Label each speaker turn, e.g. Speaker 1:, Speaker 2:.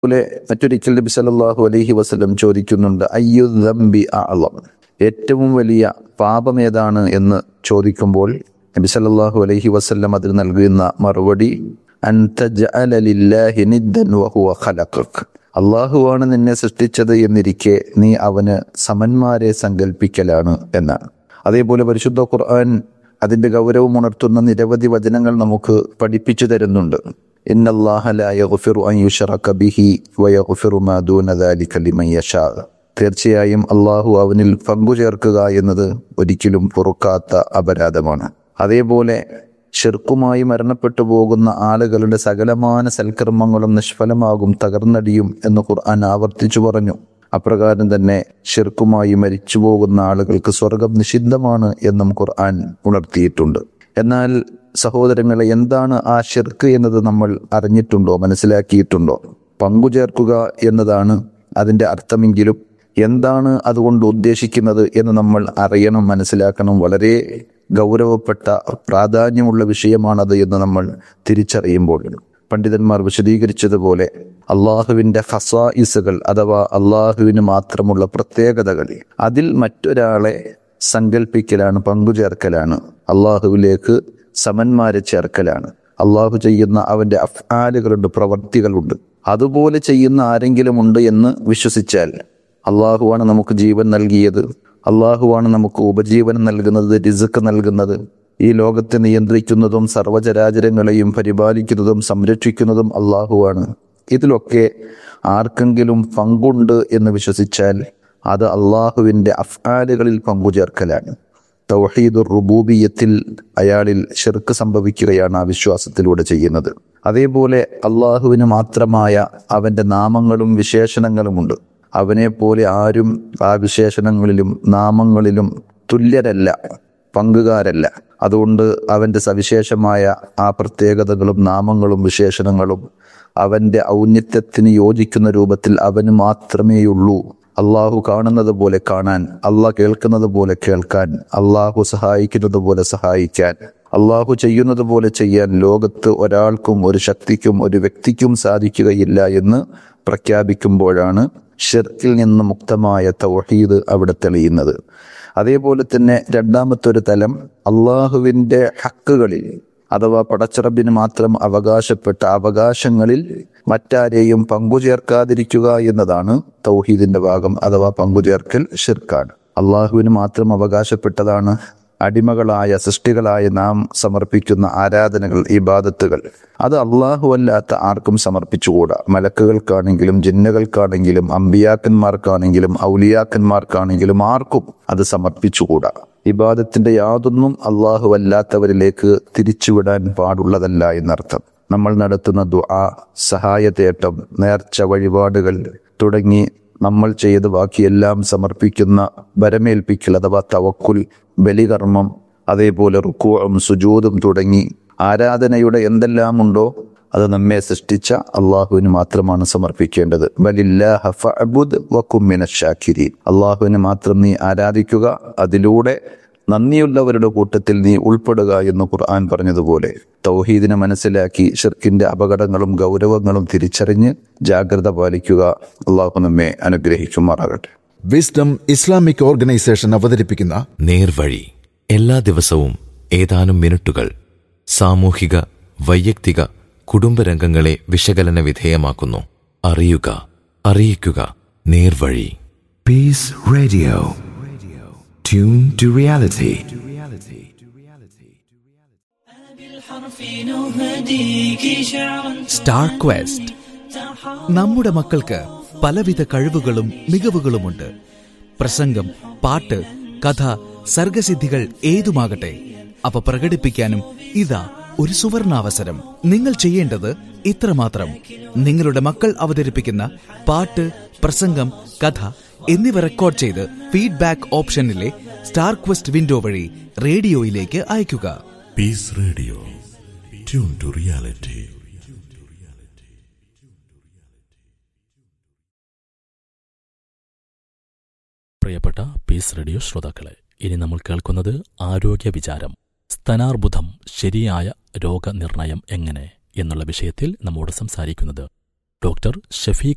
Speaker 1: പോലെ മറ്റൊരിക്കൽ നബി സല്ലല്ലാഹു അലൈഹി വസല്ലം ചോദിക്കുന്നുണ്ട് അയ്യു ദംബി അഅളം ഏറ്റവും വലിയ പാപം ഏതാണ് എന്ന് ചോദിക്കുമ്പോൾ നബി സല്ലല്ലാഹു അലൈഹി വസല്ലം അതിന് നൽകുന്ന മറുപടി അൻ തജ്അല ലില്ലാഹി നിദ്ദൻ വഹുവ ഖലഖക് അള്ളാഹുവാണ് നിന്നെ സൃഷ്ടിച്ചത് എന്നിരിക്കെ നീ അവന് സമന്മാരെ സങ്കല്പിക്കലാണ് എന്നാണ് അതേപോലെ പരിശുദ്ധ ഖുർആൻ അതിന്റെ ഗൗരവം ഉണർത്തുന്ന നിരവധി വചനങ്ങൾ നമുക്ക് പഠിപ്പിച്ചു തരുന്നുണ്ട് തീർച്ചയായും അള്ളാഹു അവനിൽ പങ്കു ചേർക്കുക എന്നത് ഒരിക്കലും പൊറുക്കാത്ത അപരാധമാണ് അതേപോലെ ഷിർക്കുമായി മരണപ്പെട്ടു പോകുന്ന ആളുകളുടെ സകലമാന സൽക്കർമ്മങ്ങളും നിഷ്ഫലമാകും തകർന്നടിയും എന്ന് ഖുർആൻ ആവർത്തിച്ചു പറഞ്ഞു അപ്രകാരം തന്നെ ഷിർക്കുമായി മരിച്ചു പോകുന്ന ആളുകൾക്ക് സ്വർഗം നിഷിദ്ധമാണ് എന്നും ഖുർആൻ ഉണർത്തിയിട്ടുണ്ട് എന്നാൽ സഹോദരങ്ങളെ എന്താണ് ആ ഷിർക്ക് എന്നത് നമ്മൾ അറിഞ്ഞിട്ടുണ്ടോ മനസ്സിലാക്കിയിട്ടുണ്ടോ പങ്കുചേർക്കുക എന്നതാണ് അതിന്റെ അർത്ഥമെങ്കിലും എന്താണ് അതുകൊണ്ട് ഉദ്ദേശിക്കുന്നത് എന്ന് നമ്മൾ അറിയണം മനസ്സിലാക്കണം വളരെ ഗൗരവപ്പെട്ട പ്രാധാന്യമുള്ള വിഷയമാണത് എന്ന് നമ്മൾ തിരിച്ചറിയുമ്പോൾ പണ്ഡിതന്മാർ വിശദീകരിച്ചതുപോലെ അള്ളാഹുവിന്റെ ഫസായിസുകൾ അഥവാ അള്ളാഹുവിന് മാത്രമുള്ള പ്രത്യേകതകൾ അതിൽ മറ്റൊരാളെ സങ്കല്പിക്കലാണ് പങ്കുചേർക്കലാണ് അള്ളാഹുവിലേക്ക് സമന്മാരെ ചേർക്കലാണ് അള്ളാഹു ചെയ്യുന്ന അവന്റെ അഫ്ആലുകളുണ്ട് പ്രവർത്തികളുണ്ട് അതുപോലെ ചെയ്യുന്ന ആരെങ്കിലും ഉണ്ട് എന്ന് വിശ്വസിച്ചാൽ അള്ളാഹുവാണ് നമുക്ക് ജീവൻ നൽകിയത് അള്ളാഹുവാണ് നമുക്ക് ഉപജീവനം നൽകുന്നത് രിസുക്ക് നൽകുന്നത് ഈ ലോകത്തെ നിയന്ത്രിക്കുന്നതും സർവചരാചരങ്ങളെയും പരിപാലിക്കുന്നതും സംരക്ഷിക്കുന്നതും അള്ളാഹുവാണ് ഇതിലൊക്കെ ആർക്കെങ്കിലും പങ്കുണ്ട് എന്ന് വിശ്വസിച്ചാൽ അത് അള്ളാഹുവിന്റെ അഫ്ആലുകളിൽ പങ്കുചേർക്കലാണ് തൗഹീദുർ റുബൂബിയത്തിൽ അയാളിൽ ഷിർക്ക് സംഭവിക്കുകയാണ് ആ വിശ്വാസത്തിലൂടെ ചെയ്യുന്നത് അതേപോലെ അള്ളാഹുവിന് മാത്രമായ അവന്റെ നാമങ്ങളും വിശേഷണങ്ങളുമുണ്ട് അവനെ പോലെ ആരും ആ വിശേഷണങ്ങളിലും നാമങ്ങളിലും തുല്യരല്ല പങ്കുകാരല്ല അതുകൊണ്ട് അവന്റെ സവിശേഷമായ ആ പ്രത്യേകതകളും നാമങ്ങളും വിശേഷണങ്ങളും അവന്റെ ഔന്നിത്യത്തിന് യോജിക്കുന്ന രൂപത്തിൽ അവന് മാത്രമേയുള്ളൂ അള്ളാഹു കാണുന്നത് പോലെ കാണാൻ അള്ളാഹ് കേൾക്കുന്നത് പോലെ കേൾക്കാൻ അള്ളാഹു സഹായിക്കുന്നത് പോലെ സഹായിക്കാൻ അള്ളാഹു ചെയ്യുന്നത് പോലെ ചെയ്യാൻ ലോകത്ത് ഒരാൾക്കും ഒരു ശക്തിക്കും ഒരു വ്യക്തിക്കും സാധിക്കുകയില്ല എന്ന് പ്രഖ്യാപിക്കുമ്പോഴാണ് ഷിർക്കിൽ നിന്ന് മുക്തമായ തൗഹീദ് അവിടെ തെളിയുന്നത് അതേപോലെ തന്നെ രണ്ടാമത്തെ ഒരു തലം അള്ളാഹുവിന്റെ ഹക്കുകളിൽ അഥവാ പടച്ചിറബിന് മാത്രം അവകാശപ്പെട്ട അവകാശങ്ങളിൽ മറ്റാരെയും പങ്കുചേർക്കാതിരിക്കുക എന്നതാണ് തൗഹീദിന്റെ ഭാഗം അഥവാ പങ്കുചേർക്കൽ ഷിർക്കാണ് അള്ളാഹുവിന് മാത്രം അവകാശപ്പെട്ടതാണ് അടിമകളായ സൃഷ്ടികളായ നാം സമർപ്പിക്കുന്ന ആരാധനകൾ ഇബാദത്തുകൾ അത് അള്ളാഹു അല്ലാത്ത ആർക്കും സമർപ്പിച്ചുകൂടാ മലക്കുകൾക്കാണെങ്കിലും ജിന്നുകൾക്കാണെങ്കിലും അമ്പിയാക്കന്മാർക്കാണെങ്കിലും ഔലിയാക്കന്മാർക്കാണെങ്കിലും ആർക്കും അത് സമർപ്പിച്ചുകൂടാ ഇബാദത്തിന്റെ യാതൊന്നും അള്ളാഹു അല്ലാത്തവരിലേക്ക് തിരിച്ചുവിടാൻ പാടുള്ളതല്ല എന്നർത്ഥം നമ്മൾ നടത്തുന്ന ദുആ സഹായതേട്ടം നേർച്ച വഴിപാടുകൾ തുടങ്ങി നമ്മൾ ചെയ്ത് ബാക്കിയെല്ലാം സമർപ്പിക്കുന്ന ബരമേൽപ്പിക്കൽ അഥവാ തവക്കുൽ ബലികർമ്മം അതേപോലെ റുക്കുവും സുജൂതും തുടങ്ങി ആരാധനയുടെ എന്തെല്ലാം ഉണ്ടോ അത് നമ്മെ സൃഷ്ടിച്ച അള്ളാഹുവിന് മാത്രമാണ് സമർപ്പിക്കേണ്ടത് അള്ളാഹുവിനെ മാത്രം നീ ആരാധിക്കുക അതിലൂടെ നന്ദിയുള്ളവരുടെ കൂട്ടത്തിൽ നീ ഉൾപ്പെടുക എന്ന് ഖുർആൻ പറഞ്ഞതുപോലെ തൗഹീദിനെ മനസ്സിലാക്കി ഷിർക്കിന്റെ അപകടങ്ങളും ഗൗരവങ്ങളും തിരിച്ചറിഞ്ഞ് ജാഗ്രത പാലിക്കുക അള്ളാഹു നമ്മെ അനുഗ്രഹിക്കുമാറാകട്ടെ
Speaker 2: വിസ്ഡം ഇസ്ലാമിക് ഓർഗനൈസേഷൻ അവതരിപ്പിക്കുന്ന
Speaker 3: നേർവഴി എല്ലാ ദിവസവും ഏതാനും മിനിറ്റുകൾ സാമൂഹിക വൈയക്തിക കുടുംബരംഗങ്ങളെ വിശകലന വിധേയമാക്കുന്നു അറിയുക അറിയിക്കുക നേർവഴി
Speaker 4: Peace Radio. Tune to reality.
Speaker 5: Star quest നമ്മുടെ മക്കൾക്ക് പലവിധ കഴിവുകളും മികവുകളുമുണ്ട് പ്രസംഗം പാട്ട് കഥ സർഗസിദ്ധികൾ ഏതുമാകട്ടെ അവ പ്രകടിപ്പിക്കാനും ഇതാ ഒരു സുവർണാവസരം നിങ്ങൾ ചെയ്യേണ്ടത് ഇത്രമാത്രം നിങ്ങളുടെ മക്കൾ അവതരിപ്പിക്കുന്ന പാട്ട് പ്രസംഗം കഥ എന്നിവ റെക്കോർഡ് ചെയ്ത് ഫീഡ്ബാക്ക് ഓപ്ഷനിലെ സ്റ്റാർ ക്വസ്റ്റ് വിൻഡോ വഴി റേഡിയോയിലേക്ക് അയയ്ക്കുക
Speaker 6: Peace Radio. Tune to reality.
Speaker 7: പ്രിയപ്പെട്ട പീസ് റേഡിയോ ശ്രോതാക്കളെ ഇനി നമ്മൾ കേൾക്കുന്നത് ആരോഗ്യ വിചാരം സ്തനാർബുദം ശരിയായ രോഗനിർണയം എങ്ങനെ എന്നുള്ള വിഷയത്തിൽ നമ്മോട് സംസാരിക്കുന്നത് ഡോക്ടർ ഷഫീഖ്